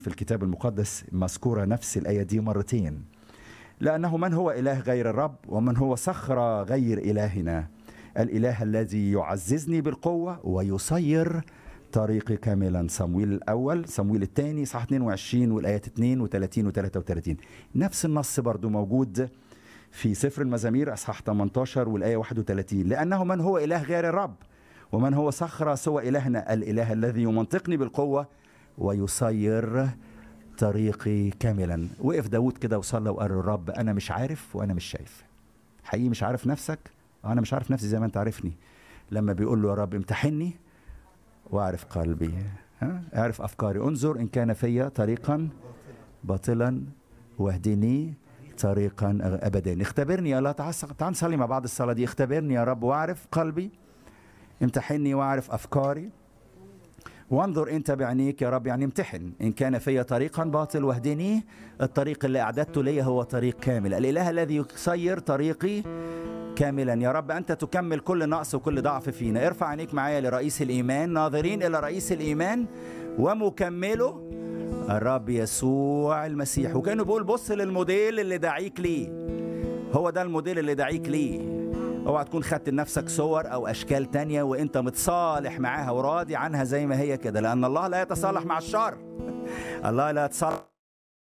في الكتاب المقدس مذكورة نفس الآية دي مرتين لأنه من هو إله غير الرب ومن هو صخرة غير إلهنا الإله الذي يعززني بالقوة ويصير طريقي كاملا صمويل الأول صمويل الثاني صح 22 والآيات 32 و 33 نفس النص برضو موجود في سفر المزامير أصحاح 18 والآية 31 لأنه من هو إله غير الرب ومن هو صخرة سوى إلهنا الإله الذي يمنطقني بالقوة ويصير طريقي كاملا وقف داود كده وصلى وقال الرب أنا مش عارف وأنا مش شايف حقيقي مش عارف نفسك أنا مش عارف نفسي زي ما أنت عارفني لما بيقول له يا رب امتحني واعرف قلبي ها؟ اعرف أفكاري انظر إن كان في طريقا باطلا واهدني طريقا ابدا اختبرني يا الله تعال تعال نصلي مع بعض الصلاه دي اختبرني يا رب واعرف قلبي امتحني واعرف افكاري وانظر انت بعينيك يا رب يعني امتحن ان كان في طريقا باطل واهدني الطريق اللي اعددته لي هو طريق كامل الاله الذي يسير طريقي كاملا يا رب انت تكمل كل نقص وكل ضعف فينا ارفع عينيك معايا لرئيس الايمان ناظرين الى رئيس الايمان ومكمله الرب يسوع المسيح وكانه بيقول بص للموديل اللي دعيك ليه هو ده الموديل اللي دعيك ليه اوعى تكون خدت لنفسك صور او اشكال تانية وانت متصالح معاها وراضي عنها زي ما هي كده لان الله لا يتصالح مع الشر الله لا يتصالح